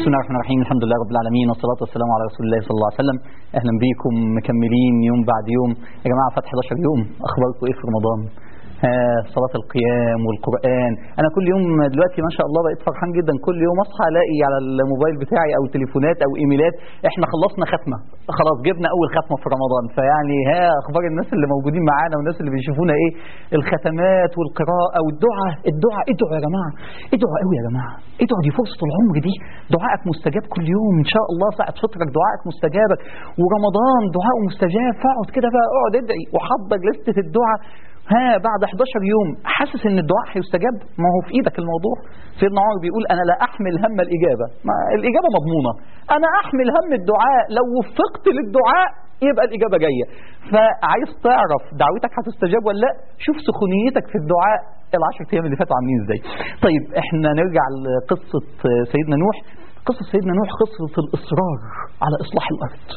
بسم الله الرحمن الرحيم الحمد لله رب العالمين والصلاة والسلام على رسول الله صلى الله عليه وسلم أهلا بيكم مكملين يوم بعد يوم يا جماعة فتح 11 يوم أخباركم إيه في رمضان آه صلاة القيام والقرآن أنا كل يوم دلوقتي ما شاء الله بقيت فرحان جدا كل يوم أصحى ألاقي على الموبايل بتاعي أو تليفونات أو إيميلات إحنا خلصنا ختمة خلاص جبنا أول ختمة في رمضان فيعني ها أخبار الناس اللي موجودين معانا والناس اللي بيشوفونا إيه الختمات والقراءة والدعاء الدعاء ادعوا يا جماعة ادعوا قوي يا جماعة ادعوا دي فرصة العمر دي دعائك مستجاب كل يوم إن شاء الله ساعة فطرك دعائك مستجابك ورمضان دعاء مستجاب فاقعد كده بقى اقعد ادعي وحضر لستة الدعاء ها بعد 11 يوم حاسس ان الدعاء هيستجاب ما هو في ايدك الموضوع سيدنا عمر بيقول انا لا احمل هم الاجابه ما الاجابه مضمونه انا احمل هم الدعاء لو وفقت للدعاء يبقى الاجابه جايه فعايز تعرف دعوتك هتستجاب ولا لا شوف سخونيتك في الدعاء العشر ايام اللي فاتوا عاملين ازاي طيب احنا نرجع لقصه سيدنا نوح قصه سيدنا نوح قصه الاصرار على اصلاح الارض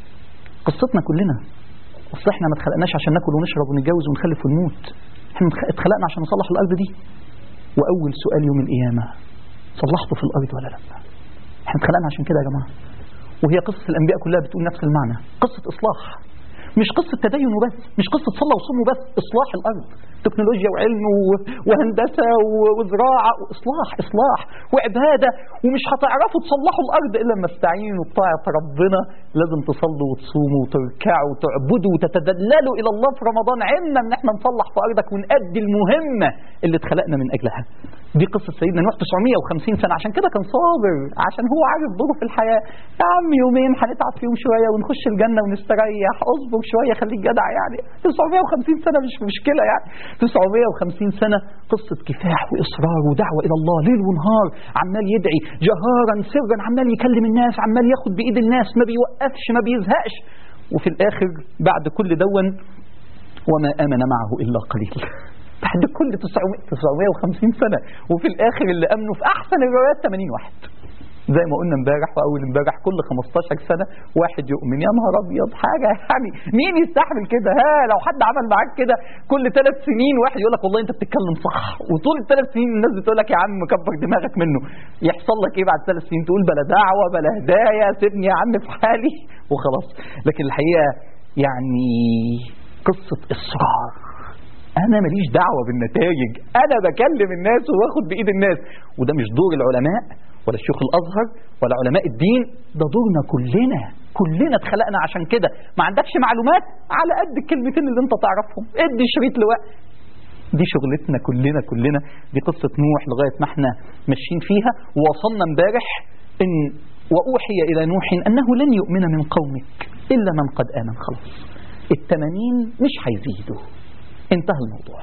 قصتنا كلنا اصل احنا ما اتخلقناش عشان ناكل ونشرب ونتجوز ونخلف ونموت احنا اتخلقنا عشان نصلح الارض دي واول سؤال يوم القيامه صلحته في الارض ولا لا احنا اتخلقنا عشان كده يا جماعه وهي قصه الانبياء كلها بتقول نفس المعنى قصه اصلاح مش قصة تدين وبس مش قصة صلاة وصوم وبس إصلاح الأرض تكنولوجيا وعلم وهندسة وزراعة وإصلاح إصلاح وعبادة ومش هتعرفوا تصلحوا الأرض إلا لما تستعينوا بطاعة ربنا لازم تصلوا وتصوموا وتركعوا وتعبدوا وتتدللوا إلى الله في رمضان عنا إن احنا نصلح في أرضك ونأدي المهمة اللي اتخلقنا من أجلها دي قصة سيدنا نوح 950 سنة عشان كده كان صابر عشان هو عارف دوره في الحياة يا عم يومين هنتعب فيهم شوية ونخش الجنة ونستريح اصبر شوية خليك جدع يعني 950 سنة مش مشكلة يعني 950 سنة قصة كفاح وإصرار ودعوة إلى الله ليل ونهار عمال يدعي جهارا سرا عمال يكلم الناس عمال ياخد بإيد الناس ما بيوقفش ما بيزهقش وفي الآخر بعد كل دون وما آمن معه إلا قليل بعد كل 950 سنة وفي الآخر اللي أمنوا في أحسن الروايات 80 واحد زي ما قلنا امبارح واول امبارح كل 15 سنه واحد يؤمن يا نهار ابيض حاجه يعني مين يستحمل كده ها لو حد عمل معاك كده كل ثلاث سنين واحد يقول لك والله انت بتتكلم صح وطول الثلاث سنين الناس بتقول لك يا عم كبر دماغك منه يحصل لك ايه بعد ثلاث سنين تقول بلا دعوه بلا هدايه سيبني يا عم في حالي وخلاص لكن الحقيقه يعني قصه اصرار انا ماليش دعوه بالنتائج انا بكلم الناس واخد بايد الناس وده مش دور العلماء ولا شيوخ الازهر ولا علماء الدين ده دورنا كلنا كلنا اتخلقنا عشان كده ما عندكش معلومات على قد الكلمتين اللي انت تعرفهم ادي شريط لواء دي شغلتنا كلنا كلنا دي قصة نوح لغاية ما احنا ماشيين فيها ووصلنا امبارح ان واوحي الى نوح انه لن يؤمن من قومك الا من قد امن خلاص التمانين مش هيزيدوا انتهى الموضوع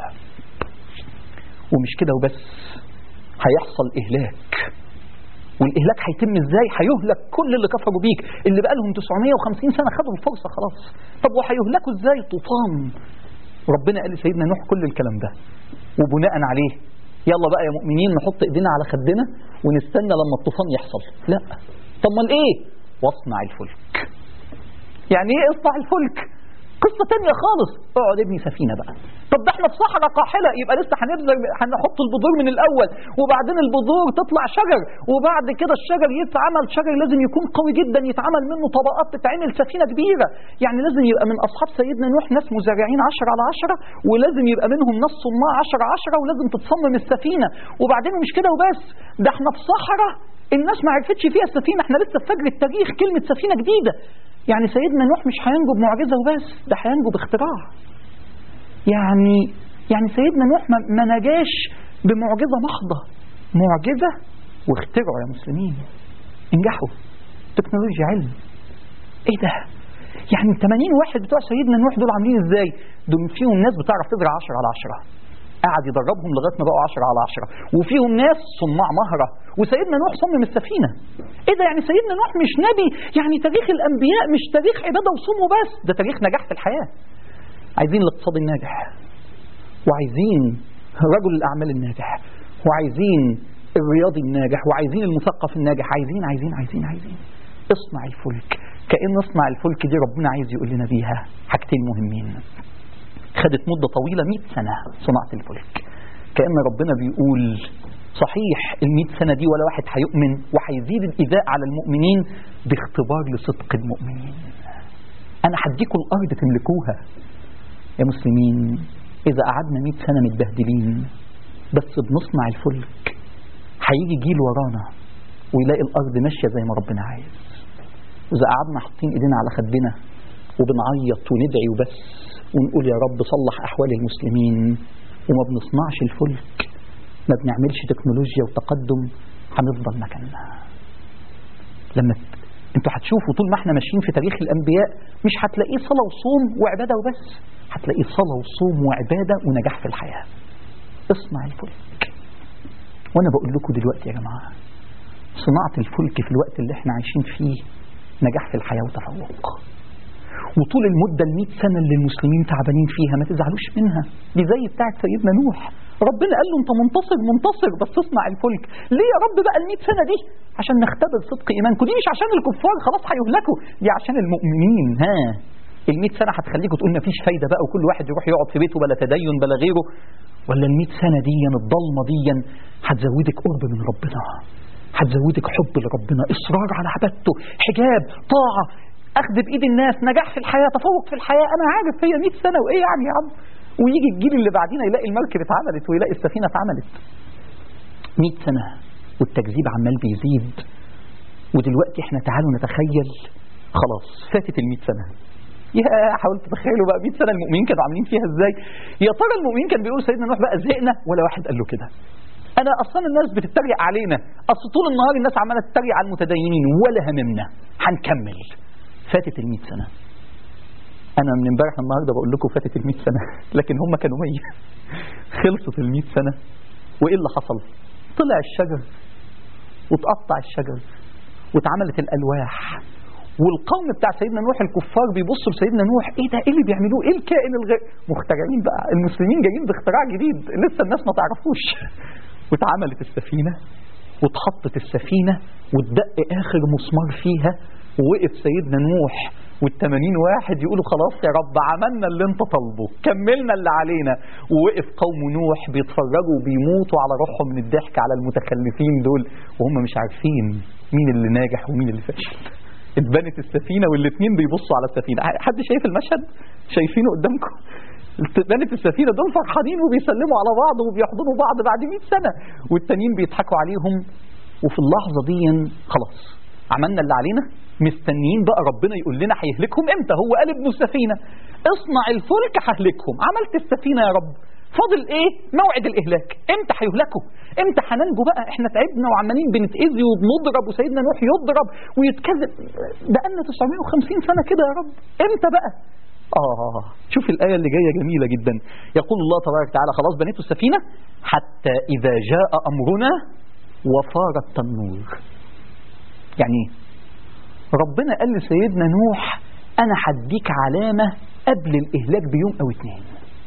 ومش كده وبس هيحصل اهلاك والاهلاك هيتم ازاي هيهلك كل اللي كفروا بيك اللي بقى لهم 950 سنه خدوا الفرصه خلاص طب وهيهلكوا ازاي طوفان ربنا قال لسيدنا نوح كل الكلام ده وبناء عليه يلا بقى يا مؤمنين نحط ايدينا على خدنا ونستنى لما الطوفان يحصل لا طب امال ايه واصنع الفلك يعني ايه اصنع الفلك قصة تانية خالص اقعد ابني سفينة بقى طب ده احنا في صحراء قاحلة يبقى لسه هنبذر هنحط البذور من الأول وبعدين البذور تطلع شجر وبعد كده الشجر يتعمل شجر لازم يكون قوي جدا يتعمل منه طبقات تتعمل سفينة كبيرة يعني لازم يبقى من أصحاب سيدنا نوح ناس مزارعين 10 على 10 ولازم يبقى منهم ناس صناع 10 10 ولازم تتصمم السفينة وبعدين مش كده وبس ده احنا في صحراء الناس ما عرفتش فيها السفينة احنا لسه في فجر التاريخ كلمة سفينة جديدة يعني سيدنا نوح مش هينجو بمعجزة وبس ده هينجو باختراع يعني يعني سيدنا نوح ما نجاش بمعجزة محضة معجزة واخترعوا يا مسلمين انجحوا تكنولوجيا علم ايه ده يعني ال 80 واحد بتوع سيدنا نوح دول عاملين ازاي دول فيهم ناس بتعرف تزرع 10 على 10 قعد يدربهم لغايه ما بقوا 10 على 10 وفيهم ناس صناع مهره وسيدنا نوح صمم السفينه ايه ده يعني سيدنا نوح مش نبي يعني تاريخ الانبياء مش تاريخ عباده وصوم وبس ده تاريخ نجاح في الحياه عايزين الاقتصاد الناجح وعايزين رجل الاعمال الناجح وعايزين الرياضي الناجح وعايزين المثقف الناجح عايزين عايزين عايزين عايزين اصنع الفلك كأن اصنع الفلك دي ربنا عايز يقول لنا بيها حاجتين مهمين خدت مدة طويلة 100 سنة صناعة الفلك كأن ربنا بيقول صحيح المئة سنة دي ولا واحد هيؤمن وهيزيد الإيذاء على المؤمنين باختبار لصدق المؤمنين أنا هديكم الأرض تملكوها يا مسلمين إذا قعدنا مئة سنة متبهدلين بس بنصنع الفلك هيجي جيل ورانا ويلاقي الأرض ماشية زي ما ربنا عايز وإذا قعدنا حاطين إيدينا على خدنا وبنعيط وندعي وبس ونقول يا رب صلح أحوال المسلمين وما بنصنعش الفلك ما بنعملش تكنولوجيا وتقدم هنفضل مكاننا لما ت- انتوا هتشوفوا طول ما احنا ماشيين في تاريخ الانبياء مش هتلاقيه صلاه وصوم وعباده وبس هتلاقيه صلاه وصوم وعباده ونجاح في الحياه اصنع الفلك وانا بقول لكم دلوقتي يا جماعه صناعه الفلك في الوقت اللي احنا عايشين فيه نجاح في الحياه وتفوق وطول المدة المئة سنة اللي المسلمين تعبانين فيها ما تزعلوش منها دي زي بتاعت سيدنا نوح ربنا قال له انت منتصر منتصر بس اصنع الفلك ليه يا رب بقى المئة سنة دي عشان نختبر صدق ايمانكم دي مش عشان الكفار خلاص هيهلكوا دي عشان المؤمنين ها المئة سنة هتخليكم تقول مفيش فايدة بقى وكل واحد يروح يقعد في بيته بلا تدين بلا غيره ولا المئة سنة دي الضلمة دي هتزودك قرب من ربنا هتزودك حب لربنا إصرار على عبادته حجاب طاعة أخذ بإيد الناس نجاح في الحياة تفوق في الحياة أنا عارف هي 100 سنة وإيه يعني يا عم ويجي الجيل اللي بعدينا يلاقي المركب اتعملت ويلاقي السفينة اتعملت 100 سنة والتكذيب عمال بيزيد ودلوقتي احنا تعالوا نتخيل خلاص فاتت ال 100 سنة يا حاولت تتخيلوا بقى 100 سنة المؤمنين كانوا عاملين فيها ازاي يا ترى المؤمنين كان بيقول سيدنا نوح بقى زهقنا ولا واحد قال له كده انا اصلا الناس بتتريق علينا اصل طول النهار الناس عماله تتريق على المتدينين ولا هممنا هنكمل فاتت ال 100 سنه انا من امبارح النهارده بقول لكم فاتت ال 100 سنه لكن هم كانوا 100 خلصت ال 100 سنه وايه اللي حصل طلع الشجر وتقطع الشجر واتعملت الالواح والقوم بتاع سيدنا نوح الكفار بيبصوا لسيدنا نوح ايه ده ايه اللي بيعملوه ايه الكائن الغير مخترعين بقى المسلمين جايين باختراع جديد لسه الناس ما تعرفوش واتعملت السفينه واتحطت السفينه واتدق اخر مسمار فيها ووقف سيدنا نوح والتمانين واحد يقولوا خلاص يا رب عملنا اللي انت طالبه كملنا اللي علينا ووقف قوم نوح بيتفرجوا وبيموتوا على روحهم من الضحك على المتخلفين دول وهم مش عارفين مين اللي ناجح ومين اللي فاشل اتبنت السفينة والاثنين بيبصوا على السفينة حد شايف المشهد شايفينه قدامكم اتبنت السفينة دول فرحانين وبيسلموا على بعض وبيحضنوا بعض بعد 100 سنة والتانيين بيضحكوا عليهم وفي اللحظة دي خلاص عملنا اللي علينا مستنيين بقى ربنا يقول لنا هيهلكهم امتى هو قال ابن السفينة اصنع الفلك ههلكهم عملت السفينة يا رب فاضل ايه موعد الاهلاك امتى هيهلكوا امتى هننجو بقى احنا تعبنا وعمالين بنتاذي وبنضرب وسيدنا نوح يضرب ويتكذب بقالنا 950 سنه كده يا رب امتى بقى آه شوف الآية اللي جاية جميلة جدا يقول الله تبارك وتعالى خلاص بنيتوا السفينة حتى إذا جاء أمرنا وفار التنور يعني إيه؟ ربنا قال لسيدنا نوح أنا هديك علامة قبل الإهلاك بيوم أو اتنين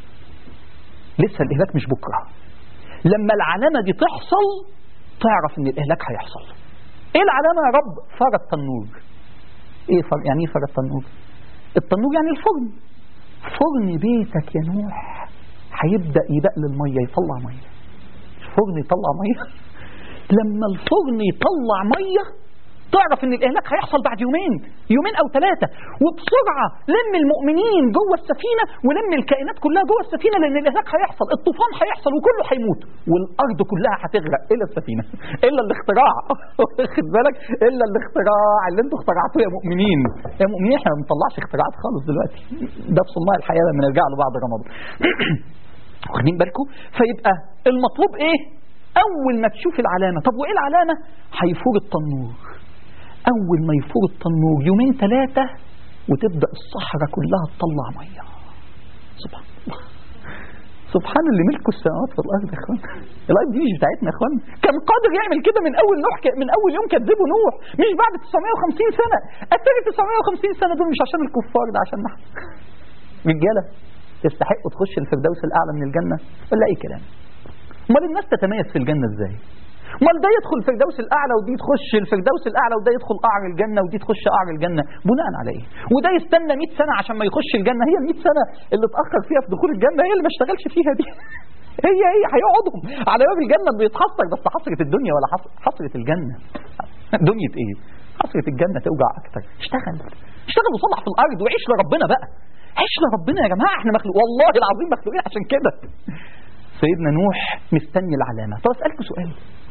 لسه الإهلاك مش بكرة لما العلامة دي تحصل تعرف إن الإهلاك هيحصل إيه العلامة يا رب فار التنور إيه فار يعني إيه فار التنور التنور يعني الفرن فرن بيتك يا نوح هيبدأ يبقل المية يطلع مية الفرن يطلع مية لما الفرن يطلع مية تعرف ان الاهلاك هيحصل بعد يومين يومين او ثلاثة وبسرعة لم المؤمنين جوه السفينة ولم الكائنات كلها جوه السفينة لان الاهلاك هيحصل الطوفان هيحصل وكله هيموت والارض كلها هتغرق الا السفينة الا الاختراع واخد بالك الا الاختراع اللي انتوا اخترعتوه يا مؤمنين يا مؤمنين احنا ما بنطلعش اختراعات خالص دلوقتي ده في صناع الحياة لما نرجع له بعد رمضان واخدين بالكم فيبقى المطلوب ايه اول ما تشوف العلامة طب وايه العلامة هيفور التنور أول ما يفور التنور يومين ثلاثة وتبدأ الصحراء كلها تطلع مية سبحان الله سبحان اللي ملكه السماوات والأرض يا إخوان الأرض دي مش بتاعتنا يا إخوان كان قادر يعمل كده من أول نوح من أول يوم كذبوا نوح مش بعد 950 سنة التاني 950 سنة دول مش عشان الكفار ده عشان نحن رجالة تستحقوا تخش الفردوس الأعلى من الجنة ولا أي كلام امال الناس تتميز في الجنة ازاي امال ده يدخل الفردوس الاعلى ودي تخش الفردوس الاعلى وده يدخل قعر الجنه ودي تخش قعر الجنه بناء على ايه وده يستنى 100 سنه عشان ما يخش الجنه هي ال 100 سنه اللي اتاخر فيها في دخول الجنه هي اللي ما اشتغلش فيها دي هي هي هيقعدهم على باب الجنة بيتحسر بس حسرة الدنيا ولا حس- حسرة الجنة دنيا ايه حسرة الجنة توجع اكتر اشتغل اشتغل وصلح في الارض وعيش لربنا بقى عيش لربنا يا جماعة احنا مخلوق والله العظيم مخلوقين عشان كده سيدنا نوح مستني العلامة طب اسألكوا سؤال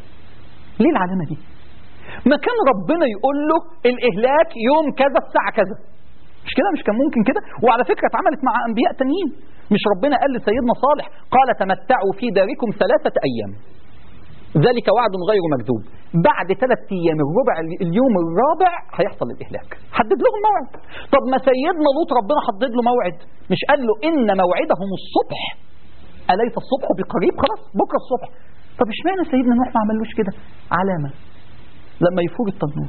ليه العلامة دي ما كان ربنا يقول له الاهلاك يوم كذا الساعة كذا مش كده مش كان ممكن كده وعلى فكرة اتعملت مع انبياء تانيين مش ربنا قال لسيدنا صالح قال تمتعوا في داركم ثلاثة ايام ذلك وعد غير مكذوب بعد ثلاث ايام الربع اليوم الرابع هيحصل الاهلاك حدد لهم موعد طب ما سيدنا لوط ربنا حدد له موعد مش قال له ان موعدهم الصبح اليس الصبح بقريب خلاص بكره الصبح طب اشمعنى سيدنا نوح ما عملوش كده علامه لما يفور التنور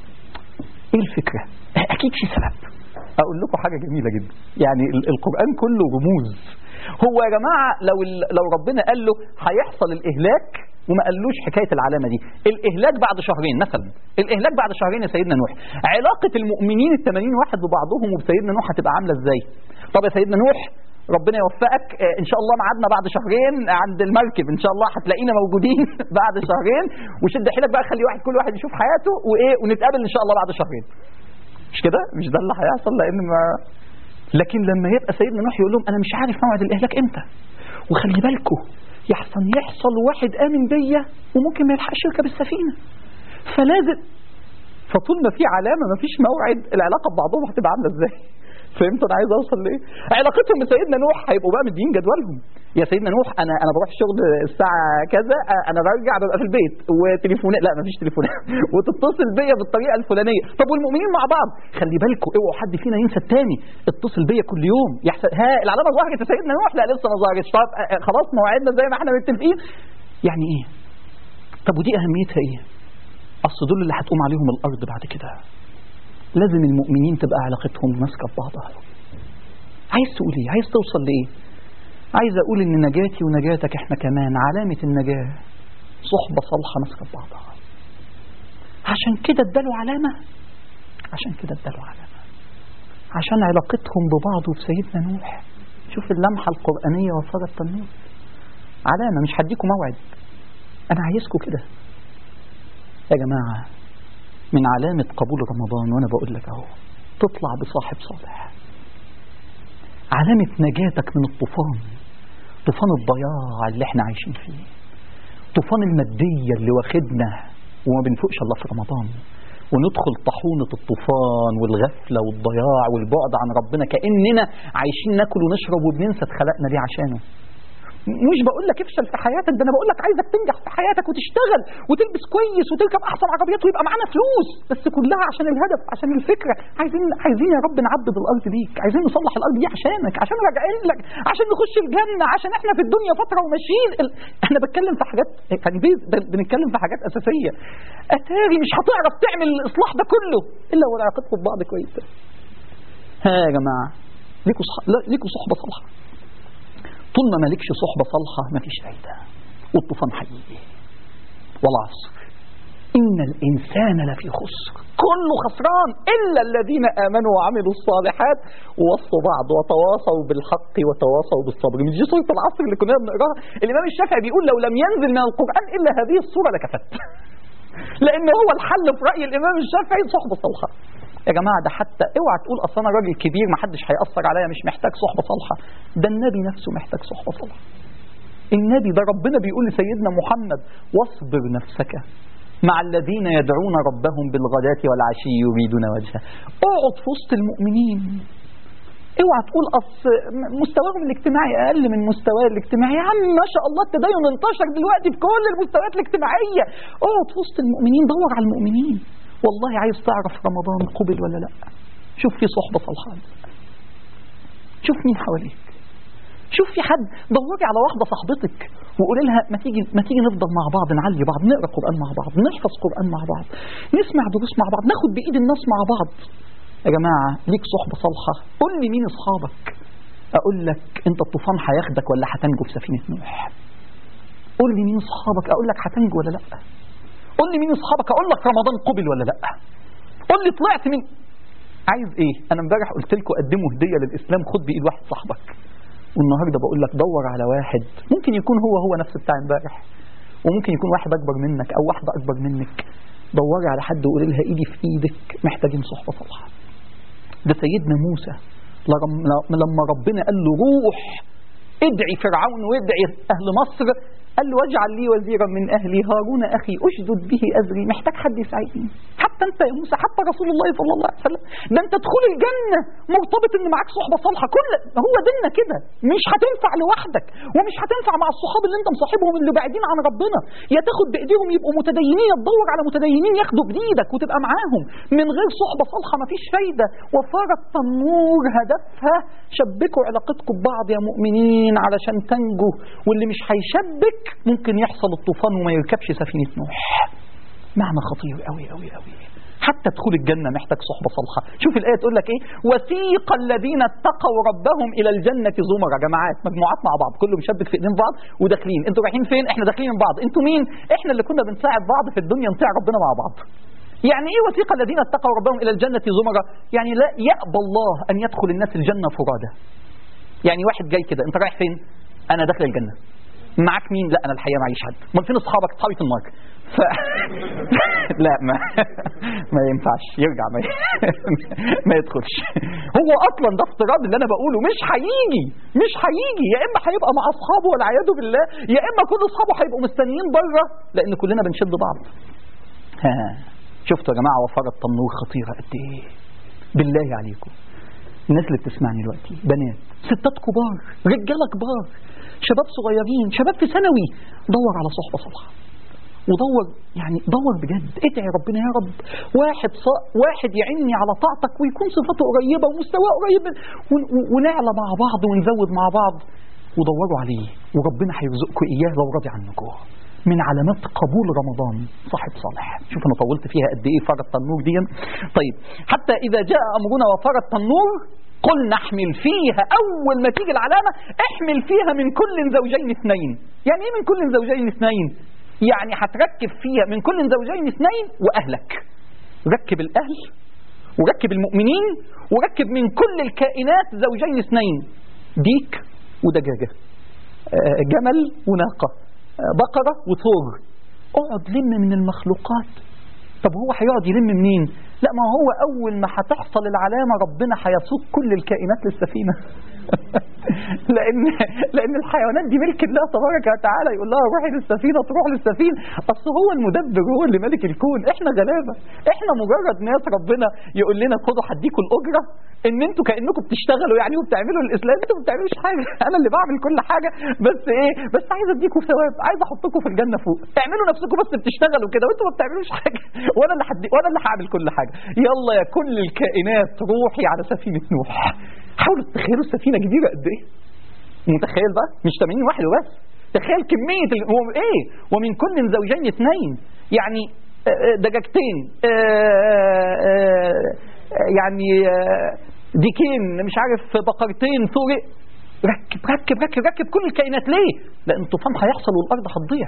ايه الفكره اكيد في سبب اقول لكم حاجه جميله جدا يعني ال- القران كله رموز هو يا جماعه لو ال- لو ربنا قال له هيحصل الاهلاك وما قالوش حكايه العلامه دي الاهلاك بعد شهرين مثلا الاهلاك بعد شهرين يا سيدنا نوح علاقه المؤمنين ال 80 واحد ببعضهم وبسيدنا نوح هتبقى عامله ازاي طب يا سيدنا نوح ربنا يوفقك آه، ان شاء الله ميعادنا بعد شهرين عند المركب ان شاء الله هتلاقينا موجودين بعد شهرين وشد حيلك بقى خلي واحد كل واحد يشوف حياته وايه ونتقابل ان شاء الله بعد شهرين مش كده مش ده اللي هيحصل لان ما لكن لما يبقى سيدنا نوح يقول لهم انا مش عارف موعد الاهلاك امتى وخلي بالكم يحصل يحصل واحد امن بيا وممكن ما يلحقش يركب السفينه فلازم فطول ما في علامه ما فيش موعد العلاقه ببعضهم هتبقى عامله ازاي فهمت انا عايز اوصل لايه علاقتهم بسيدنا نوح هيبقوا بقى مدين جدولهم يا سيدنا نوح انا انا بروح الشغل الساعه كذا انا برجع ببقى في البيت وتليفونات لا مفيش تليفونات وتتصل بيا بالطريقه الفلانيه طب والمؤمنين مع بعض خلي بالكم اوعوا حد فينا ينسى التاني اتصل بيا كل يوم يحسن ها العلامه ظهرت يا سيدنا نوح لا لسه ما ظهرتش طب آه، آه، خلاص موعدنا زي ما احنا متفقين يعني ايه طب ودي اهميتها ايه اصل دول اللي هتقوم عليهم الارض بعد كده لازم المؤمنين تبقى علاقتهم ماسكه في بعضها عايز تقول ايه عايز توصل لايه عايز اقول ان نجاتي ونجاتك احنا كمان علامه النجاه صحبه صالحه ماسكه في بعضها عشان كده اداله علامه عشان كده اداله علامه عشان علاقتهم ببعض وبسيدنا نوح شوف اللمحه القرانيه وصلت التنور علامه مش هديكم موعد انا عايزكم كده يا جماعه من علامة قبول رمضان وأنا بقول لك أهو تطلع بصاحب صالح علامة نجاتك من الطوفان طوفان الضياع اللي احنا عايشين فيه طوفان المادية اللي واخدنا وما بنفوقش الله في رمضان وندخل طاحونة الطوفان والغفلة والضياع والبعد عن ربنا كأننا عايشين ناكل ونشرب وبننسى اتخلقنا ليه عشانه مش بقول لك افشل في حياتك ده انا بقول لك عايزك تنجح في حياتك وتشتغل وتلبس كويس وتركب احسن عربيات ويبقى معانا فلوس بس كلها عشان الهدف عشان الفكره عايزين عايزين يا رب نعبد الارض ليك عايزين نصلح الارض دي عشانك عشان راجعين لك عشان نخش الجنه عشان احنا في الدنيا فتره وماشيين ال... احنا بتكلم في حاجات يعني بي- ب- بنتكلم في حاجات اساسيه اتاري مش هتعرف تعمل الاصلاح ده كله الا وعلاقتكم ببعض كويسه ها يا جماعه ليكوا صح... لا، ليكوا صحبه صالحه طول ما مالكش صحبة صالحة مفيش فايدة والطوفان حقيقي والعصر إن الإنسان لفي خسر كله خسران إلا الذين آمنوا وعملوا الصالحات ووصوا بعض وتواصوا بالحق وتواصوا بالصبر مش دي سورة العصر اللي كنا بنقراها الإمام الشافعي بيقول لو لم ينزل من القرآن إلا هذه السورة لكفت لأن هو الحل في رأي الإمام الشافعي صحبة صالحة يا جماعة ده حتى اوعى تقول اصل انا راجل كبير ما حدش هيأثر عليا مش محتاج صحبة صالحة ده النبي نفسه محتاج صحبة صالحة النبي ده ربنا بيقول لسيدنا محمد واصبر نفسك مع الذين يدعون ربهم بالغداة والعشي يريدون وجهه اقعد في وسط المؤمنين اوعى تقول اصل مستواهم الاجتماعي اقل من مستواي الاجتماعي يا عم ما شاء الله التدين انتشر دلوقتي في كل المستويات الاجتماعيه اقعد في وسط المؤمنين دور على المؤمنين والله عايز تعرف رمضان قبل ولا لا شوف في صحبه صالحه شوف مين حواليك شوف في حد دوري على واحده صاحبتك وقولي لها ما تيجي ما تيجي نفضل مع بعض نعلي بعض نقرا قران مع بعض نحفظ قران مع بعض نسمع دروس مع بعض ناخد بايد الناس مع بعض يا جماعه ليك صحبه صالحه قول لي مين اصحابك اقول لك انت الطوفان هياخدك ولا هتنجو في سفينه نوح قول لي مين اصحابك اقول لك هتنجو ولا لا قول لي مين اصحابك اقول لك رمضان قبل ولا لا قول لي طلعت من عايز ايه انا امبارح قلت لكم قدموا هديه للاسلام خد بايد واحد صاحبك والنهارده بقول لك دور على واحد ممكن يكون هو هو نفس بتاع امبارح وممكن يكون واحد اكبر منك او واحده اكبر منك دوري على حد وقولي لها ايدي في ايدك محتاجين صحبه صالحه ده سيدنا موسى لرم- لما ربنا قال له روح ادعي فرعون وادعي اهل مصر قال له واجعل لي وزيرا من اهلي هارون اخي اشدد به ازري محتاج حد يساعدني حتى انت يا موسى حتى رسول الله صلى الله عليه وسلم ده انت دخول الجنه مرتبط ان معاك صحبه صالحه كل هو ديننا كده مش هتنفع لوحدك ومش هتنفع مع الصحاب اللي انت مصاحبهم اللي بعيدين عن ربنا يا تاخد بايديهم يبقوا متدينين يا تدور على متدينين ياخدوا بايدك وتبقى معاهم من غير صحبه صالحه مفيش فايده وفار التنور هدفها شبكوا علاقتكم ببعض يا مؤمنين علشان تنجوا واللي مش هيشبك ممكن يحصل الطوفان وما يركبش سفينه نوح معنى خطير قوي قوي قوي حتى دخول الجنة محتاج صحبة صالحة شوف الآية تقول لك إيه وسيق الذين اتقوا ربهم إلى الجنة زمرا جماعات مجموعات مع بعض كله مشبك في إيدين بعض وداخلين أنتوا رايحين فين إحنا داخلين من بعض أنتوا مين إحنا اللي كنا بنساعد بعض في الدنيا نطيع ربنا مع بعض يعني ايه وثيق الذين اتقوا ربهم الى الجنه زمرا يعني لا يأبى الله ان يدخل الناس الجنه فرادى يعني واحد جاي كده انت رايح فين انا داخل الجنه معاك مين لا انا الحقيقه معيش حد امال فين اصحابك اصحابي في النار ف... لا ما ما ينفعش يرجع ما, ما يدخلش هو اصلا ده افتراض اللي انا بقوله مش هيجي مش هيجي يا اما هيبقى مع اصحابه والعياذ بالله يا اما كل اصحابه هيبقوا مستنيين بره لان كلنا بنشد بعض ها شفتوا يا جماعه وفرة التنور خطيره قد ايه بالله عليكم الناس اللي بتسمعني دلوقتي بنات ستات كبار رجاله كبار شباب صغيرين شباب في ثانوي دور على صحبه صالحه ودور يعني دور بجد ادعي ربنا يا رب واحد ص... واحد يعني على طاعتك ويكون صفاته قريبه ومستواه قريب ون... ون- ونعلى مع بعض ونزود مع بعض ودوروا عليه وربنا هيرزقكم اياه لو راضي عنكم من علامات قبول رمضان صاحب صالح شوف انا طولت فيها قد ايه فرط التنور دي طيب حتى اذا جاء امرنا وفرط التنور قل نحمل فيها اول ما تيجي العلامه احمل فيها من كل زوجين اثنين يعني ايه من كل زوجين اثنين يعني هتركب فيها من كل زوجين اثنين واهلك ركب الاهل وركب المؤمنين وركب من كل الكائنات زوجين اثنين ديك ودجاجه آه، جمل وناقه آه، بقره وثور اقعد لم من المخلوقات طب هو هيقعد يلم منين لا ما هو اول ما هتحصل العلامه ربنا هيسوق كل الكائنات للسفينه لان لان الحيوانات دي ملك الله تبارك وتعالى يقول لها روحي للسفينه تروح للسفينه اصل هو المدبر هو اللي مالك الكون احنا غلابه احنا مجرد ناس ربنا يقول لنا خدوا هديكم الاجره ان انتوا كانكم بتشتغلوا يعني وبتعملوا الاسلام انتوا ما بتعملوش حاجه انا اللي بعمل كل حاجه بس ايه بس عايز اديكم ثواب عايز احطكم في الجنه فوق اعملوا نفسكم بس بتشتغلوا كده وانتوا ما بتعملوش حاجه وانا اللي حدي وانا اللي هعمل كل حاجه يلا يا كل الكائنات روحي على سفينه نوح حاولوا تتخيلوا السفينه كبيره قد ايه متخيل بقى مش 80 واحد وبس تخيل كميه ال... هو ايه ومن كل زوجين اثنين يعني آه، آه، دجاجتين آه، آه، آه، يعني آه، ديكين مش عارف بقرتين ثوري ركب ركب ركب ركب كل الكائنات ليه؟ لان الطوفان هيحصل والارض هتضيع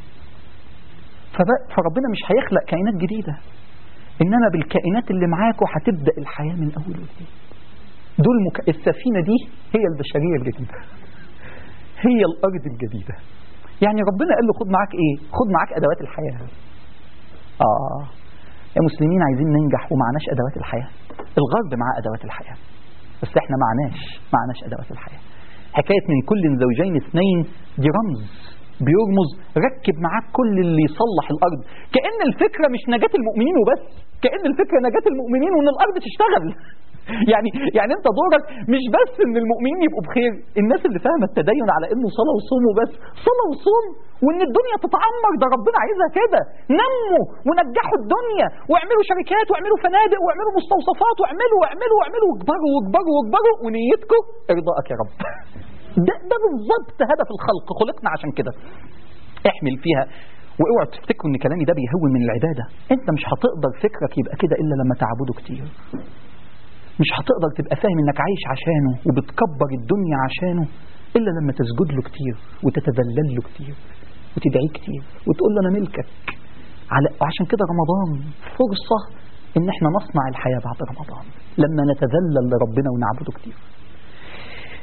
فب- فربنا مش هيخلق كائنات جديده انما بالكائنات اللي معاكوا هتبدا الحياه من اول وجديد دول مك... السفينه دي هي البشريه الجديده هي الارض الجديده يعني ربنا قال له خد معاك ايه خد معاك ادوات الحياه اه يا مسلمين عايزين ننجح ومعناش ادوات الحياه الغرب معاه ادوات الحياه بس احنا معناش معناش ادوات الحياه حكايه من كل زوجين اثنين دي رمز بيرمز ركب معاك كل اللي يصلح الارض كان الفكره مش نجاه المؤمنين وبس كان الفكره نجاه المؤمنين وان الارض تشتغل يعني يعني انت دورك مش بس ان المؤمنين يبقوا بخير الناس اللي فاهمه التدين على انه صلاه وصوم وبس صلاه وصوم وان الدنيا تتعمر ده ربنا عايزها كده نموا ونجحوا الدنيا واعملوا شركات واعملوا فنادق واعملوا مستوصفات واعملوا واعملوا واعملوا واكبروا واكبروا واكبروا ونيتكم ارضائك يا رب ده ده بالظبط هدف الخلق خلقنا عشان كده احمل فيها واوعوا تفتكروا ان كلامي ده بيهون من العباده انت مش هتقدر فكرك يبقى كده الا لما تعبده كتير مش هتقدر تبقى فاهم انك عايش عشانه وبتكبر الدنيا عشانه الا لما تسجد له كتير وتتذلل له كتير وتدعيه كتير وتقول له انا ملكك على عشان كده رمضان فرصه ان احنا نصنع الحياه بعد رمضان لما نتذلل لربنا ونعبده كتير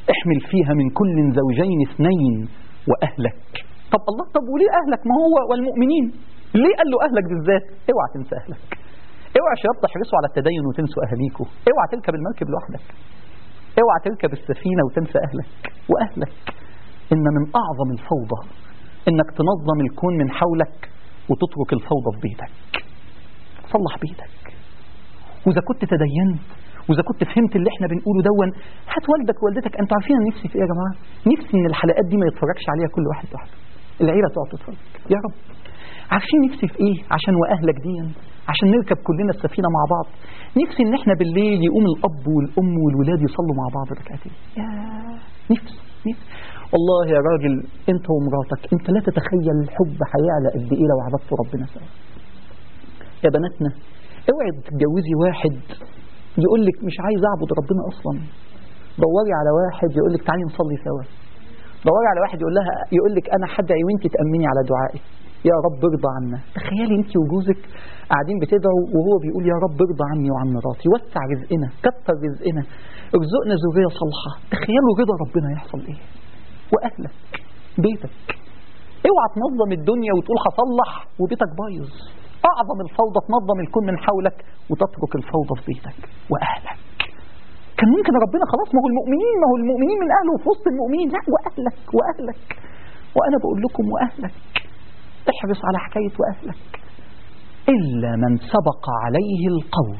احمل فيها من كل زوجين اثنين وأهلك طب الله طب وليه أهلك ما هو والمؤمنين ليه قال له أهلك بالذات اوعى تنسى أهلك اوعى شباب تحرصوا على التدين وتنسوا أهاليكوا اوعى تركب المركب لوحدك اوعى تركب السفينة وتنسى أهلك وأهلك إن من أعظم الفوضى إنك تنظم الكون من حولك وتترك الفوضى في بيتك صلح بيتك وإذا كنت تدينت وإذا كنت فهمت اللي احنا بنقوله دون هات والدك ووالدتك أنتوا عارفين أنا نفسي في إيه يا جماعة نفسي إن الحلقات دي ما يتفرجش عليها كل واحد لوحده العيلة تقعد تتفرج يا رب عارفين نفسي في إيه عشان وأهلك دي عشان نركب كلنا السفينة مع بعض نفسي إن احنا بالليل يقوم الأب والأم والولاد يصلوا مع بعض ركعتين يا نفسي نفسي والله يا راجل انت ومراتك انت لا تتخيل الحب هيعلى قد ايه لو عبدتوا ربنا سوا يا بناتنا اوعي تتجوزي واحد يقول لك مش عايز اعبد ربنا اصلا دوري على واحد يقول لك تعالي نصلي سوا دوري على واحد يقول لها يقول لك انا هدعي وانت تامني على دعائي يا رب ارضى عنا تخيلي انت وجوزك قاعدين بتدعوا وهو بيقول يا رب ارضى عني وعن مراتي وسع رزقنا كتر رزقنا ارزقنا ذريه صالحه تخيلوا رضا ربنا يحصل ايه واهلك بيتك اوعى تنظم الدنيا وتقول هصلح وبيتك بايظ اعظم الفوضى تنظم الكون من حولك وتترك الفوضى في بيتك واهلك كان ممكن ربنا خلاص ما هو المؤمنين ما هو المؤمنين من اهله وفي وسط المؤمنين لا واهلك واهلك وانا بقول لكم واهلك احرص على حكايه واهلك الا من سبق عليه القول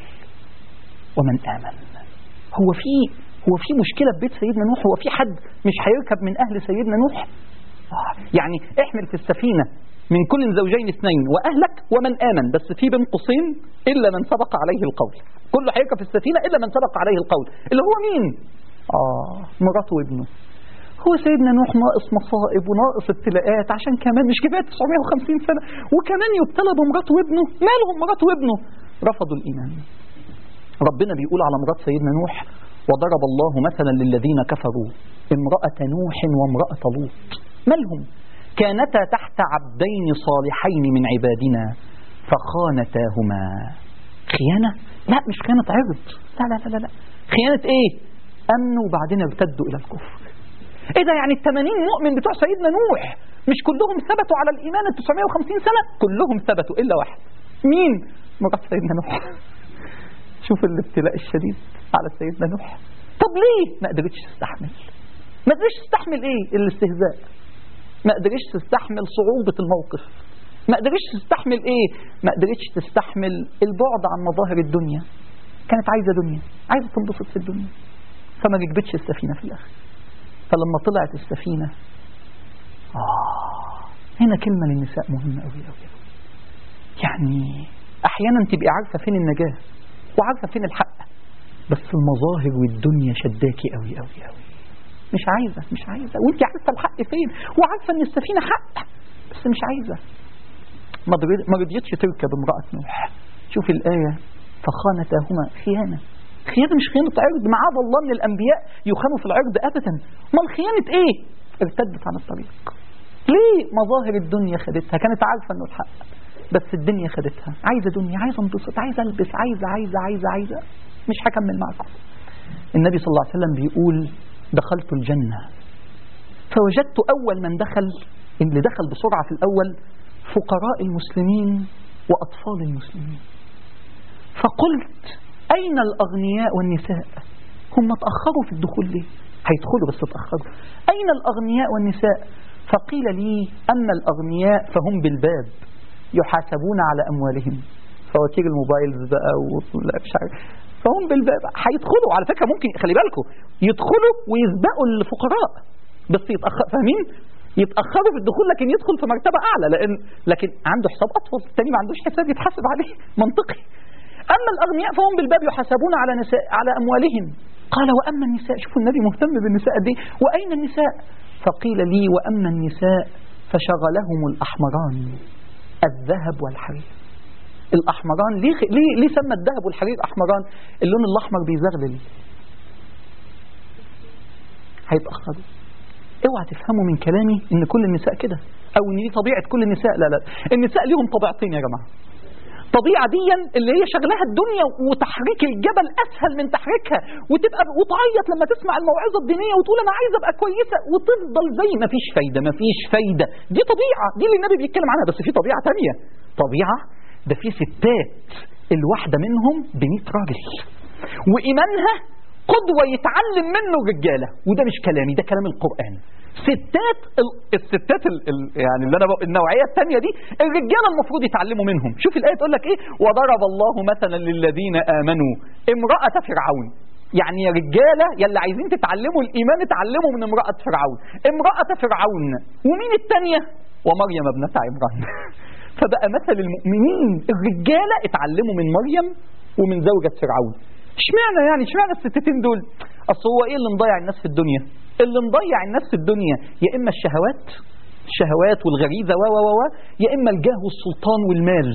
ومن امن هو في هو في مشكله في بيت سيدنا نوح هو في حد مش هيركب من اهل سيدنا نوح آه، يعني احمل في السفينه من كل زوجين اثنين واهلك ومن امن بس في بين قوسين الا من سبق عليه القول كله هيركب في السفينه الا من سبق عليه القول اللي هو مين اه مراته وابنه هو سيدنا نوح ناقص مصائب وناقص ابتلاءات عشان كمان مش كفايه 950 سنه وكمان يبتلى بمراته وابنه مالهم مراته وابنه رفضوا الايمان ربنا بيقول على مرات سيدنا نوح وضرب الله مثلا للذين كفروا امرأة نوح وامرأة لوط مالهم كانتا تحت عبدين صالحين من عبادنا فخانتاهما خيانة لا مش خيانة عرض لا لا لا لا, لا. خيانة ايه امنوا وبعدين ارتدوا الى الكفر ايه ده يعني ال 80 مؤمن بتوع سيدنا نوح مش كلهم ثبتوا على الايمان ال 950 سنة كلهم ثبتوا الا واحد مين مرات سيدنا نوح شوف الابتلاء الشديد على سيدنا نوح طب ليه ما قدرتش تستحمل ما قدرتش تستحمل ايه الاستهزاء ما قدرتش تستحمل صعوبة الموقف ما قدرتش تستحمل ايه ما قدرتش تستحمل البعد عن مظاهر الدنيا كانت عايزة دنيا عايزة تنبسط في الدنيا فما ركبتش السفينة في الآخر فلما طلعت السفينة آه هنا كلمة للنساء مهمة أوي أوي يعني أحيانا تبقي عارفة فين النجاة وعارفة فين الحق بس المظاهر والدنيا شداكي أوي أوي أوي مش عايزة مش عايزة وانت عارفة الحق فين وعارفة ان السفينة حق بس مش عايزة ما رضيتش تركب امرأة نوح شوف الآية فخانتاهما خيانة خيانة مش خيانة عرض معاذ الله من الأنبياء يخانوا في العرض أبدا ما الخيانة إيه ارتدت عن الطريق ليه مظاهر الدنيا خدتها كانت عارفة أنه الحق بس الدنيا خدتها عايزة دنيا عايزة انبسط عايزة ألبس عايزة عايزة عايزة عايزة مش هكمل معكم النبي صلى الله عليه وسلم بيقول دخلت الجنة فوجدت أول من دخل اللي دخل بسرعة في الأول فقراء المسلمين وأطفال المسلمين فقلت أين الأغنياء والنساء هم تأخروا في الدخول ليه هيدخلوا بس تأخروا أين الأغنياء والنساء فقيل لي أما الأغنياء فهم بالباب يحاسبون على أموالهم فواتير الموبايلز بقى ولا مش عارف فهم بالباب هيدخلوا على فكرة ممكن خلي بالكم يدخلوا ويسبقوا الفقراء بس يتأخر فاهمين يتأخروا في الدخول لكن يدخل في مرتبة أعلى لأن لكن عنده حساب أطول الثاني ما عندوش حساب يتحاسب عليه منطقي أما الأغنياء فهم بالباب يحاسبون على نساء على أموالهم قال وأما النساء شوفوا النبي مهتم بالنساء قد ايه وأين النساء فقيل لي وأما النساء فشغلهم الأحمران الذهب والحرير الأحمران ليه ليه ليه سمى الذهب والحرير أحمران اللون الأحمر بيزغلل هيتأخروا اوعى تفهموا من كلامي ان كل النساء كده او ان دي طبيعة كل النساء لا لا النساء ليهم طبيعتين يا جماعة طبيعة دي اللي هي شغلها الدنيا وتحريك الجبل أسهل من تحريكها وتبقى وتعيط لما تسمع الموعظة الدينية وتقول أنا عايزة أبقى كويسة وتفضل زي ما فيش فايدة ما فيش فايدة دي طبيعة دي اللي النبي بيتكلم عنها بس في طبيعة تانية طبيعة ده في ستات الواحدة منهم ب راجل وإيمانها قدوة يتعلم منه الرجالة وده مش كلامي ده كلام القرآن ستات ال... الستات ال... ال... يعني اللي انا بق... النوعيه الثانيه دي الرجاله المفروض يتعلموا منهم شوف الايه تقول لك ايه وضرب الله مثلا للذين امنوا امراه فرعون يعني يا رجاله يلي عايزين تتعلموا الايمان اتعلموا من امراه فرعون امراه فرعون ومين الثانيه ومريم ابنه عمران فبقى مثل المؤمنين الرجاله اتعلموا من مريم ومن زوجة فرعون اشمعنى يعني اشمعنى الستتين دول اصل هو ايه اللي مضيع الناس في الدنيا اللي مضيع الناس في الدنيا يا اما الشهوات الشهوات والغريزه و و و يا اما الجاه والسلطان والمال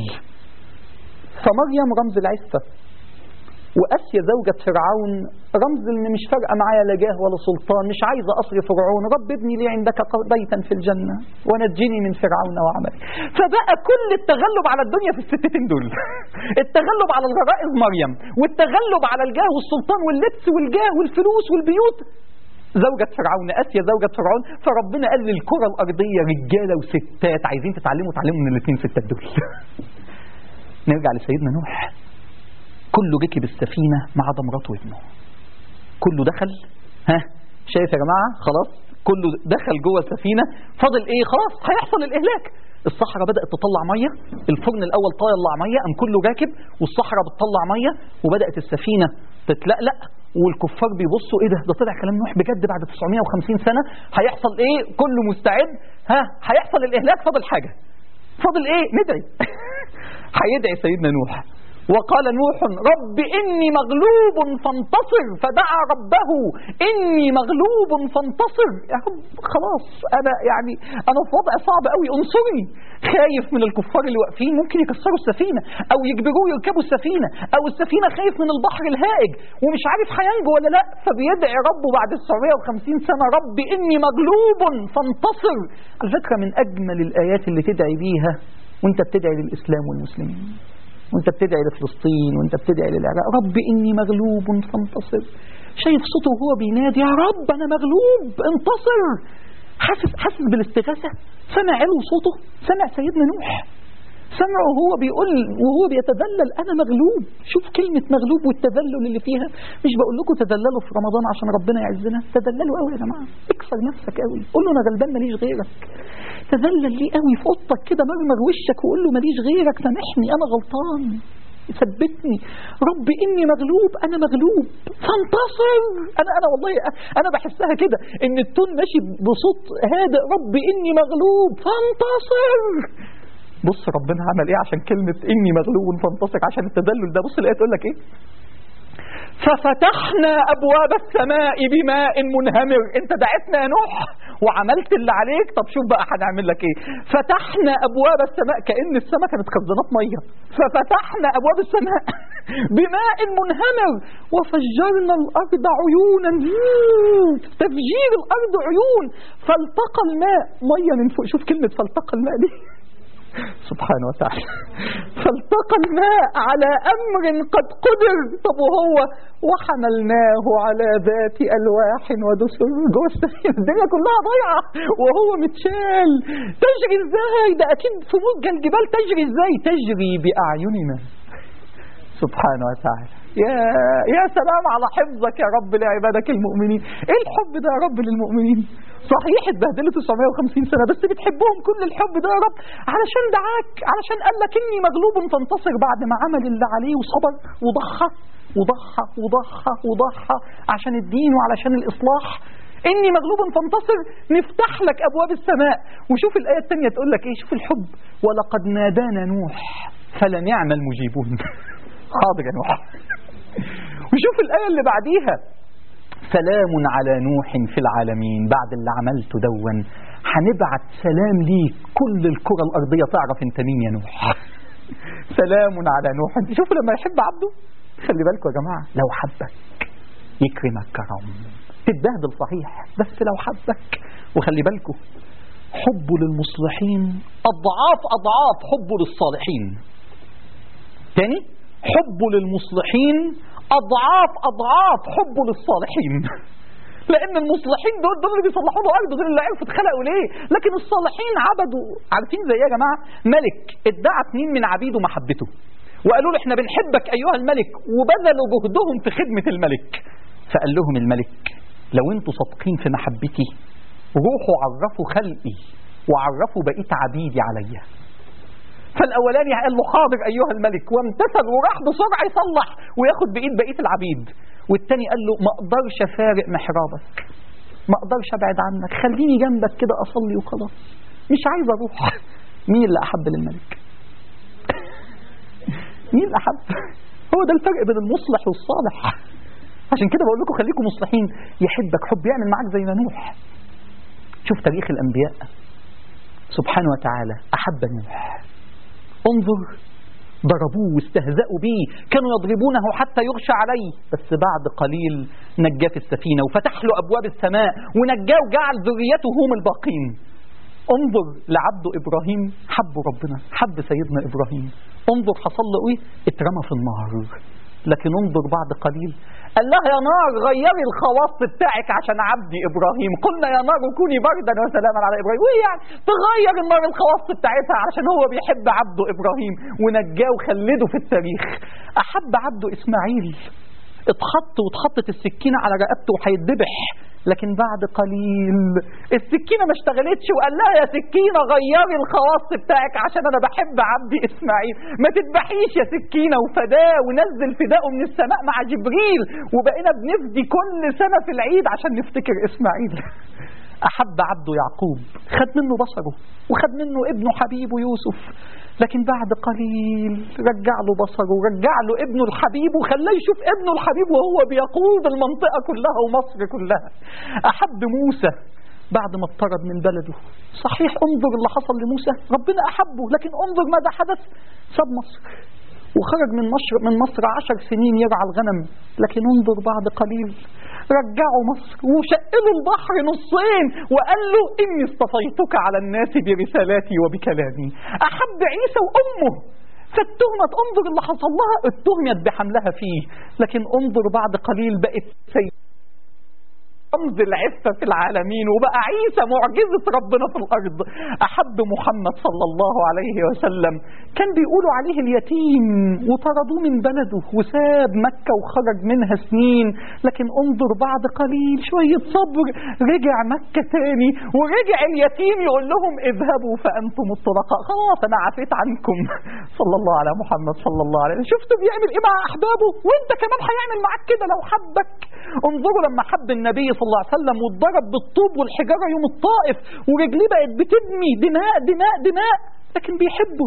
فمريم رمز العفه واسيا زوجة فرعون رمز ان مش فارقه معايا لا جاه ولا سلطان مش عايزه اصرف فرعون رب ابني لي عندك بيتا في الجنه ونجني من فرعون وعمله فبقى كل التغلب على الدنيا في الستتين دول التغلب على الغرائز مريم والتغلب على الجاه والسلطان واللبس والجاه والفلوس والبيوت زوجة فرعون آسيا زوجة فرعون فربنا قال للكرة الأرضية رجالة وستات عايزين تتعلموا تعلموا من الاثنين ستات دول نرجع لسيدنا نوح كله ركب السفينة ما عدا مراته وابنه كله دخل ها شايف يا جماعة خلاص كله دخل جوه السفينة فاضل ايه خلاص هيحصل الإهلاك الصحراء بدأت تطلع مية الفرن الأول طلع مية أم كله راكب والصحراء بتطلع مية وبدأت السفينة تتلقلق والكفار بيبصوا ايه ده ده طلع كلام نوح بجد بعد 950 سنة هيحصل ايه كله مستعد ها هيحصل الإهلاك فاضل حاجة فاضل ايه ندعي هيدعي سيدنا نوح وقال نوح رب إني مغلوب فانتصر فدعا ربه إني مغلوب فانتصر يا رب خلاص أنا يعني أنا في وضع صعب قوي انصرني خايف من الكفار اللي واقفين ممكن يكسروا السفينة أو يجبروه يركبوا السفينة أو السفينة خايف من البحر الهائج ومش عارف هينجو ولا لا فبيدعي ربه بعد 950 سنة رب إني مغلوب فانتصر على فكرة من أجمل الآيات اللي تدعي بيها وانت بتدعي للإسلام والمسلمين وانت بتدعي لفلسطين وانت بتدعي للعراق رب اني مغلوب فانتصر شايف صوته وهو بينادي يا رب انا مغلوب انتصر حاسس حاسس بالاستغاثه سمع علو صوته سمع سيدنا نوح سمعه وهو بيقول وهو بيتذلل انا مغلوب شوف كلمه مغلوب والتذلل اللي فيها مش بقول لكم تذللوا في رمضان عشان ربنا يعزنا تذللوا قوي يا جماعه اكسر نفسك قوي قول له انا غلبان ماليش غيرك تذلل ليه قوي في اوضتك كده مرمر وشك وقول له ماليش غيرك سامحني انا غلطان ثبتني رب اني مغلوب انا مغلوب فانتصر انا انا والله انا بحسها كده ان التون ماشي بصوت هادئ رب اني مغلوب فانتصر بص ربنا عمل ايه عشان كلمة اني مغلوب فانتصر عشان التدلل ده بص الايه تقول لك ايه ففتحنا ابواب السماء بماء منهمر انت دعيتنا يا نوح وعملت اللي عليك طب شوف بقى هنعمل لك ايه فتحنا ابواب السماء كان السماء كانت خزانات ميه ففتحنا ابواب السماء بماء منهمر وفجرنا الارض عيونا تفجير الارض عيون فالتقى الماء ميه من فوق شوف كلمه فالتقى الماء دي سبحانه وتعالى فالتقى الماء على أمر قد قدر طب وهو وحملناه على ذات ألواح ودسر جوه السفينة الدنيا كلها ضيعة وهو متشال تجري ازاي ده أكيد في موج الجبال تجري ازاي تجري بأعيننا سبحانه وتعالى يا يا سلام على حفظك يا رب لعبادك المؤمنين ايه الحب ده يا رب للمؤمنين صحيح اتبهدلوا 950 سنه بس بتحبهم كل الحب ده يا رب علشان دعاك علشان قال لك اني مغلوب فانتصر بعد ما عمل اللي عليه وصبر وضحى وضحى وضحى وضحى عشان الدين وعلشان الاصلاح اني مغلوب فانتصر نفتح لك ابواب السماء وشوف الايه الثانيه تقول لك ايه شوف الحب ولقد نادانا نوح فلنعم المجيبون حاضر يا نوح وشوف الآية اللي بعديها سلام على نوح في العالمين بعد اللي عملته دون هنبعت سلام ليك كل الكرة الأرضية تعرف انت مين يا نوح سلام على نوح انت شوفوا لما يحب عبده خلي بالكم يا جماعة لو حبك يكرمك كرم تتبهدل صحيح بس لو حبك وخلي بالكم حبه للمصلحين أضعاف أضعاف حبه للصالحين تاني حبه للمصلحين أضعاف أضعاف حبه للصالحين لأن المصلحين دول دول اللي بيصلحوا له أرضه دول اللي عرفوا اتخلقوا ليه لكن الصالحين عبدوا عارفين زي إيه يا جماعة ملك ادعى اتنين من عبيده محبته وقالوا له احنا بنحبك أيها الملك وبذلوا جهدهم في خدمة الملك فقال لهم الملك لو انتوا صادقين في محبتي روحوا عرفوا خلقي وعرفوا بقية عبيدي عليا فالاولاني قال له حاضر ايها الملك وامتثل وراح بسرعه يصلح وياخد بايد بقيه العبيد والتاني قال له ما اقدرش افارق محرابك ما اقدرش ابعد عنك خليني جنبك كده اصلي وخلاص مش عايز اروح مين اللي احب للملك مين اللي احب هو ده الفرق بين المصلح والصالح عشان كده بقول لكم خليكم مصلحين يحبك حب يعمل معاك زي ما نوح شوف تاريخ الانبياء سبحانه وتعالى احب نوح انظر ضربوه واستهزأوا به كانوا يضربونه حتى يغشى عليه بس بعد قليل نجاه في السفينة وفتح له أبواب السماء ونجاه وجعل ذريته هم الباقين انظر لعبده إبراهيم حب ربنا حب سيدنا إبراهيم انظر حصل له إيه اترمى في النار لكن انظر بعد قليل قال لها يا نار غيري الخواص بتاعك عشان عبدي ابراهيم قلنا يا نار كوني بردا وسلاما على ابراهيم وايه يعني تغير النار الخواص بتاعتها عشان هو بيحب عبده ابراهيم ونجاه وخلده في التاريخ احب عبده اسماعيل اتحط واتحطت السكينة على رقبته وهيتذبح لكن بعد قليل السكينة ما اشتغلتش وقال لها يا سكينة غيري الخواص بتاعك عشان انا بحب عبدي اسماعيل ما تذبحيش يا سكينة وفداه ونزل فداءه من السماء مع جبريل وبقينا بنفدي كل سنة في العيد عشان نفتكر اسماعيل أحب عبده يعقوب خد منه بصره وخد منه ابنه حبيبه يوسف لكن بعد قليل رجع له بصره ورجع له ابنه الحبيب وخلاه يشوف ابنه الحبيب وهو بيقود المنطقة كلها ومصر كلها أحب موسى بعد ما اطرد من بلده صحيح انظر اللي حصل لموسى ربنا أحبه لكن انظر ماذا حدث ساب مصر وخرج من مصر من مصر عشر سنين يرعى الغنم لكن انظر بعد قليل رجعوا مصر وشقلوا البحر نصين وقال له إني اصطفيتك على الناس برسالاتي وبكلامي أحب عيسى وأمه فالتهمة انظر اللي حصل لها اتهمت بحملها فيه لكن انظر بعد قليل بقت سيد رمز العفة في العالمين وبقى عيسى معجزة ربنا في الأرض أحب محمد صلى الله عليه وسلم كان بيقولوا عليه اليتيم وطردوه من بلده وساب مكة وخرج منها سنين لكن انظر بعد قليل شوية صبر رجع مكة تاني ورجع اليتيم يقول لهم اذهبوا فأنتم الطلقاء خلاص أنا عفيت عنكم صلى الله على محمد صلى الله عليه وسلم شفتوا بيعمل إيه مع أحبابه وانت كمان هيعمل معاك كده لو حبك انظروا لما حب النبي صلى الله عليه وسلم واتضرب بالطوب والحجارة يوم الطائف ورجليه بقت بتدمي دماء دماء دماء لكن بيحبه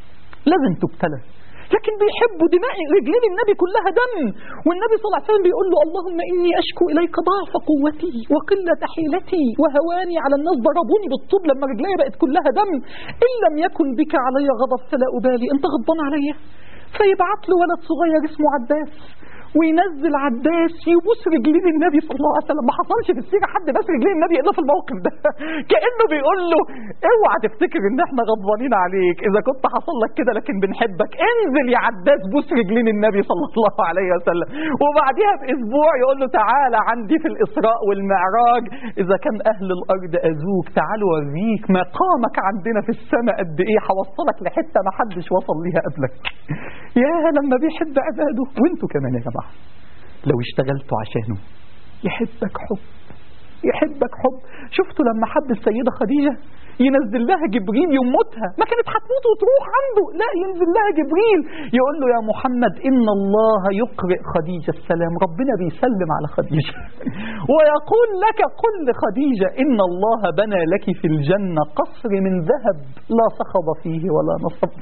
لازم تبتلى لكن بيحبوا دماء رجلين النبي كلها دم والنبي صلى الله عليه وسلم بيقول له اللهم إني أشكو إليك ضعف قوتي وقلة حيلتي وهواني على الناس ضربوني بالطوب لما رجلي بقت كلها دم إن لم يكن بك علي غضب فلا أبالي أنت غضبان عليا فيبعت له ولد صغير اسمه عباس وينزل عباس يبوس رجلين النبي صلى الله عليه وسلم ما حصلش في السيره حد بس رجلين النبي الا في الموقف ده كانه بيقول له اوعى تفتكر ان احنا غضبانين عليك اذا كنت حصل لك كده لكن بنحبك انزل يا عباس بوس رجلين النبي صلى الله عليه وسلم وبعديها باسبوع يقول له تعالى عندي في الاسراء والمعراج اذا كان اهل الارض اذوك تعال اوريك مقامك عندنا في السماء قد ايه هوصلك لحته ما حدش وصل ليها قبلك يا لما بيحب عباده وانتوا كمان يا جماعه لو اشتغلتوا عشانه يحبك حب يحبك حب شفتوا لما حب السيدة خديجة ينزل لها جبريل يموتها ما كانت هتموت وتروح عنده لا ينزل لها جبريل يقول له يا محمد إن الله يقرئ خديجة السلام ربنا بيسلم على خديجة ويقول لك قل لخديجة إن الله بنى لك في الجنة قصر من ذهب لا صخب فيه ولا نصب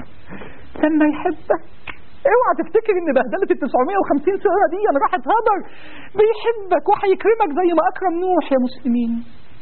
لما يحبك اوعى تفتكر ان بهدله ال 950 سنه دي راحت هدر بيحبك وهيكرمك زي ما اكرم نوح يا مسلمين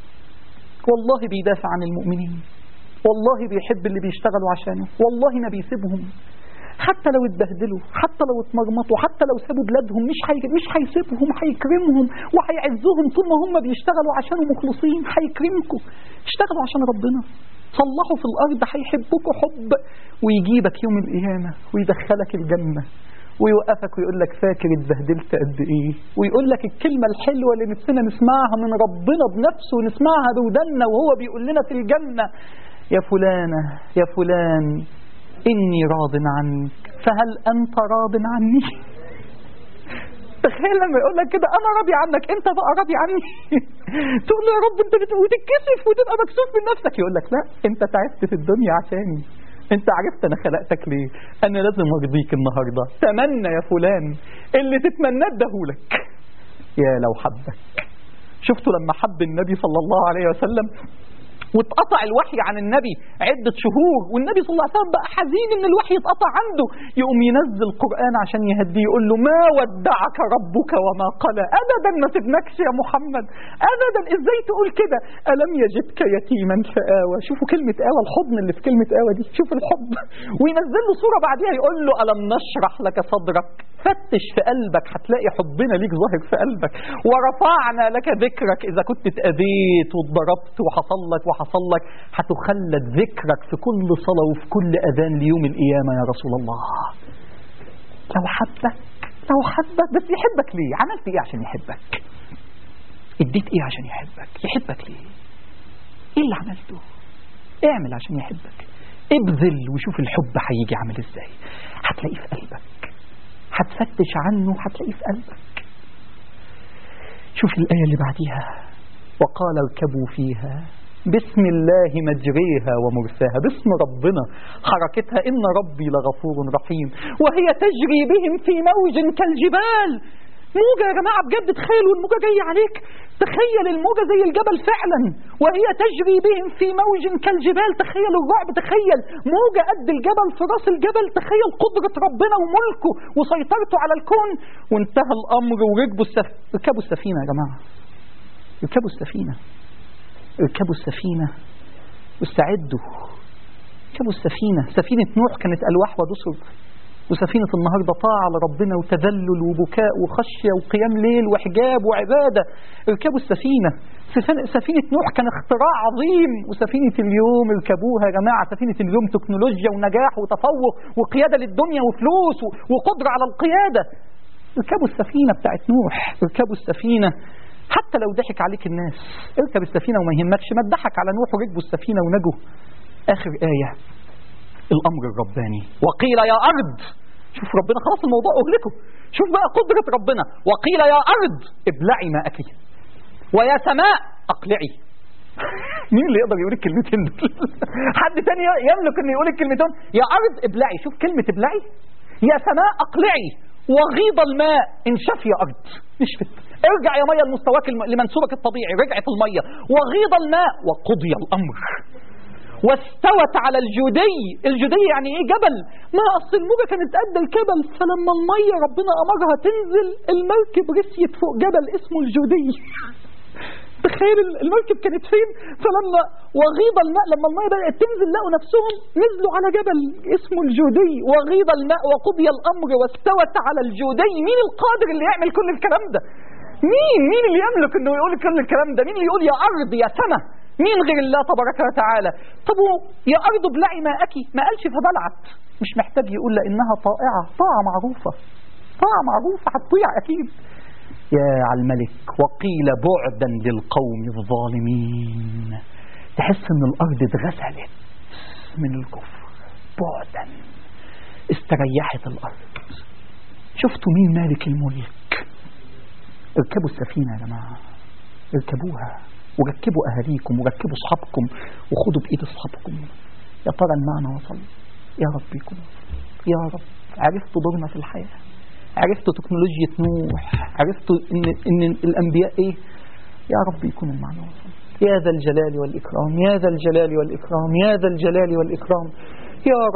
والله بيدافع عن المؤمنين والله بيحب اللي بيشتغلوا عشانه والله ما بيسيبهم حتى لو اتبهدلوا حتى لو اتمرمطوا حتى لو سابوا بلادهم مش حي... مش هيسيبهم هيكرمهم وهيعزهم طول ما هم بيشتغلوا عشانه مخلصين هيكرمكم اشتغلوا عشان ربنا صلحوا في الأرض هيحبوكوا حب ويجيبك يوم القيامة ويدخلك الجنة ويوقفك ويقول لك فاكر اتبهدلت قد ايه ويقول لك الكلمة الحلوة اللي نفسنا نسمعها من ربنا بنفسه ونسمعها بودنا وهو بيقول لنا في الجنة يا فلانة يا فلان إني راض عنك فهل أنت راض عني تخيل لما يقول لك كده انا راضي عنك انت بقى راضي عني تقول له يا رب انت بتقول وتتكسف وتبقى مكسوف من نفسك يقول لك لا انت تعبت في الدنيا عشاني انت عرفت انا خلقتك ليه انا لازم ارضيك النهارده تمنى يا فلان اللي تتمناه اداهولك يا لو حبك شفتوا لما حب النبي صلى الله عليه وسلم واتقطع الوحي عن النبي عدة شهور والنبي صلى الله عليه وسلم بقى حزين ان الوحي اتقطع عنده يقوم ينزل القرآن عشان يهديه يقول له ما ودعك ربك وما قلى ابدا ما سيبناكش يا محمد ابدا ازاي تقول كده الم يجدك يتيما فآوى شوفوا كلمة آوى الحضن اللي في كلمة آوى دي شوف الحب وينزل له صورة بعديها يقول له ألم نشرح لك صدرك فتش في قلبك هتلاقي حبنا ليك ظاهر في قلبك ورفعنا لك ذكرك إذا كنت اتأذيت واتضربت وحصل لك وحصل لك هتخلد ذكرك في كل صلاة وفي كل أذان ليوم القيامة يا رسول الله لو حبك لو حبك بس يحبك ليه عملت ايه عشان يحبك اديت ايه عشان يحبك يحبك ليه ايه اللي عملته اعمل عشان يحبك ابذل وشوف الحب هيجي عامل ازاي هتلاقيه في قلبك هتفتش عنه هتلاقيه في قلبك شوف الآية اللي بعديها وقال اركبوا فيها بسم الله مجريها ومرساها باسم ربنا حركتها إن ربي لغفور رحيم وهي تجري بهم في موج كالجبال موجة يا جماعة بجد تخيلوا الموجة جاية عليك تخيل الموجة زي الجبل فعلا وهي تجري بهم في موج كالجبال تخيل الرعب تخيل موجة قد الجبل في راس الجبل تخيل قدرة ربنا وملكه وسيطرته على الكون وانتهى الأمر وركبوا السف... ركبوا السفينة يا جماعة ركبوا السفينة اركبوا السفينة واستعدوا اركبوا السفينة سفينة نوح كانت ألواح ودسر وسفينة النهاردة طاعة لربنا وتذلل وبكاء وخشية وقيام ليل وحجاب وعبادة اركبوا السفينة سفينة نوح كان اختراع عظيم وسفينة اليوم اركبوها يا جماعة سفينة اليوم تكنولوجيا ونجاح وتفوق وقيادة للدنيا وفلوس وقدرة على القيادة اركبوا السفينة بتاعت نوح اركبوا السفينة حتى لو ضحك عليك الناس اركب السفينة وما يهمكش ما تضحك على نوح وركبوا السفينة ونجوا آخر آية الأمر الرباني وقيل يا أرض شوف ربنا خلاص الموضوع أهلكه شوف بقى قدرة ربنا وقيل يا أرض ابلعي ماءك ويا سماء أقلعي مين اللي يقدر يقول الكلمتين دول حد تاني يملك انه يقول الكلمتين يا أرض ابلعي شوف كلمة ابلعي يا سماء أقلعي وغيض الماء انشف يا أرض نشفت ارجع يا مية لمستواك الم... لمنسوبك الطبيعي رجعت المية وغيض الماء وقضي الأمر واستوت على الجودي الجودي يعني ايه جبل ما اصل الموجة كانت قد الجبل فلما المية ربنا امرها تنزل المركب رسيت فوق جبل اسمه الجودي تخيل المركب كانت فين فلما وغيض الماء لما المية بدأت تنزل لقوا نفسهم نزلوا على جبل اسمه الجودي وغيض الماء وقضي الأمر واستوت على الجودي مين القادر اللي يعمل كل الكلام ده مين مين اللي يملك انه يقول كل الكلام ده مين اللي يقول يا أرض يا سماء مين غير الله تبارك وتعالى طب يا أرض ابلعي ماءك ما قالش فبلعت مش محتاج يقول لأنها طائعة طاعة معروفة طاعة معروفة هتطيع أكيد يا على الملك وقيل بعدا للقوم الظالمين تحس ان الارض اتغسلت من الكفر بعدا استريحت الارض شفتوا مين مالك الملك اركبوا السفينة يا جماعة اركبوها وركبوا اهاليكم وركبوا اصحابكم وخدوا بايد اصحابكم يا ترى المعنى وصل يا رب يكون يا رب عرفتوا دورنا في الحياه عرفتوا تكنولوجيا نوح عرفتوا ان ان الانبياء ايه يا رب يكون المعنى وصل يا ذا الجلال والاكرام يا ذا الجلال والاكرام يا ذا الجلال والاكرام يا رب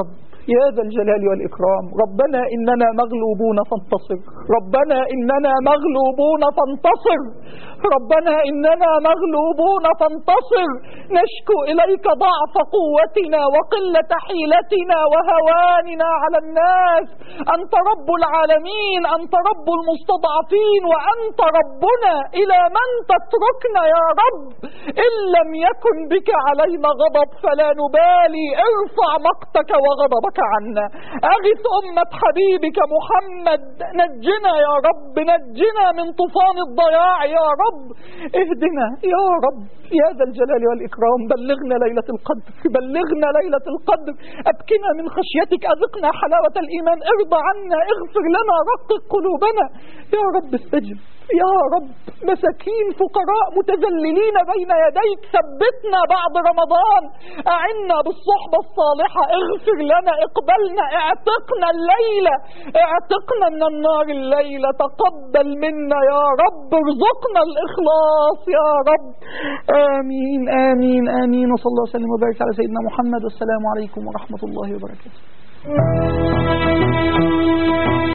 يا ذا الجلال والإكرام ربنا إننا مغلوبون فانتصر ربنا إننا مغلوبون فانتصر ربنا إننا مغلوبون فانتصر نشكو إليك ضعف قوتنا وقلة حيلتنا وهواننا على الناس أنت رب العالمين أنت رب المستضعفين وأنت ربنا إلى من تتركنا يا رب إن لم يكن بك علينا غضب فلا نبالي ارفع مقتك وغضبك عنا أغث أمة حبيبك محمد نجنا يا رب نجنا من طوفان الضياع يا رب اهدنا يا رب يا ذا الجلال والإكرام بلغنا ليلة القدر بلغنا ليلة القدر أبكنا من خشيتك أذقنا حلاوة الإيمان ارضى عنا اغفر لنا رقق قلوبنا يا رب استجب يا رب مساكين فقراء متذللين بين يديك ثبتنا بعد رمضان أعنا بالصحبة الصالحة اغفر لنا اقبلنا اعتقنا الليلة اعتقنا من النار الليلة تقبل منا يا رب ارزقنا الإخلاص يا رب آمين آمين آمين وصلى الله وسلم وبارك على سيدنا محمد والسلام عليكم ورحمة الله وبركاته